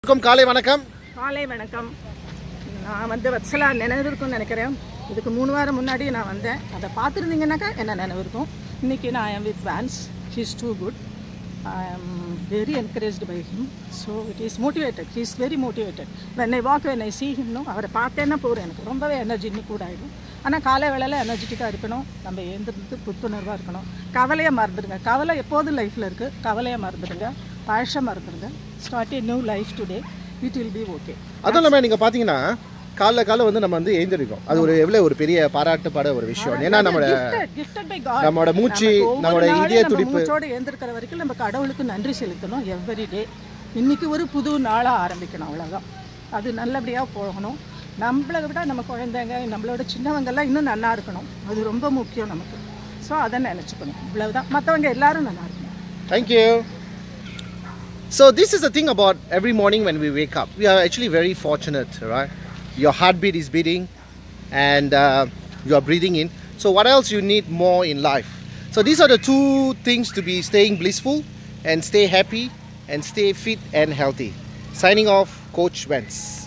வணக்கம் காலை வணக்கம் காலை வணக்கம் நான் வந்து வத்சலா நினைவு இருக்கும்னு நினைக்கிறேன் இதுக்கு மூணு வாரம் முன்னாடி நான் வந்தேன் அதை பார்த்துருந்தீங்கன்னாக்கா என்ன நினைவு இருக்கும் இன்றைக்கி நான் I'm with Vance he's too good I am very encouraged by him so it is motivated he is very motivated when I walk when I see ஹிம்னும் அவரை பார்த்தேன்னா போகிறேன் எனக்கு ரொம்பவே எனர்ஜின்னு கூட ஆகிடும் ஆனால் காலை வேளையில் எனர்ஜெட்டிக்காக இருக்கணும் நம்ம எழுந்திருந்து புத்துணர்வாக இருக்கணும் கவலையை மறந்துடுங்க கவலை எப்போதும் லைஃப்பில் இருக்குது கவலையை மறந்துடுங்க பழச மறந்துடுங்க start a new life today it will be okay அதுவும் இல்லாமல் நீங்கள் பார்த்தீங்கன்னா காலைல காலை வந்து நம்ம வந்து எழுந்திருக்கோம் அது ஒரு எவ்வளோ ஒரு பெரிய பாராட்டுப்பட ஒரு விஷயம் ஏன்னா நம்மளோட gifted by God. நம்மளோட மூச்சு நமக்கு ஒவ்வொரு நம்மளோட நாளும் இதய நம்ம துடிப்பு மூச்சோட எழுந்திருக்கிற வரைக்கும் நம்ம கடவுளுக்கு நன்றி செலுத்தணும் எவ்ரி டே இன்னைக்கு ஒரு புது நாளாக ஆரம்பிக்கணும் அவ்வளோதான் அது நல்லபடியாக போகணும் நம்மளை விட நம்ம குழந்தைங்க நம்மளோட சின்னவங்கெல்லாம் இன்னும் நல்லா இருக்கணும் அது ரொம்ப முக்கியம் நமக்கு ஸோ அதை நினச்சிக்கணும் இவ்வளவுதான் மற்றவங்க எல்லாரும் நல்லா இருக்கணும் thank you So this is the thing about every morning when we wake up. We are actually very fortunate, right? Your heartbeat is beating and uh, you are breathing in. So what else you need more in life? So these are the two things to be staying blissful and stay happy and stay fit and healthy. Signing off, Coach Vance.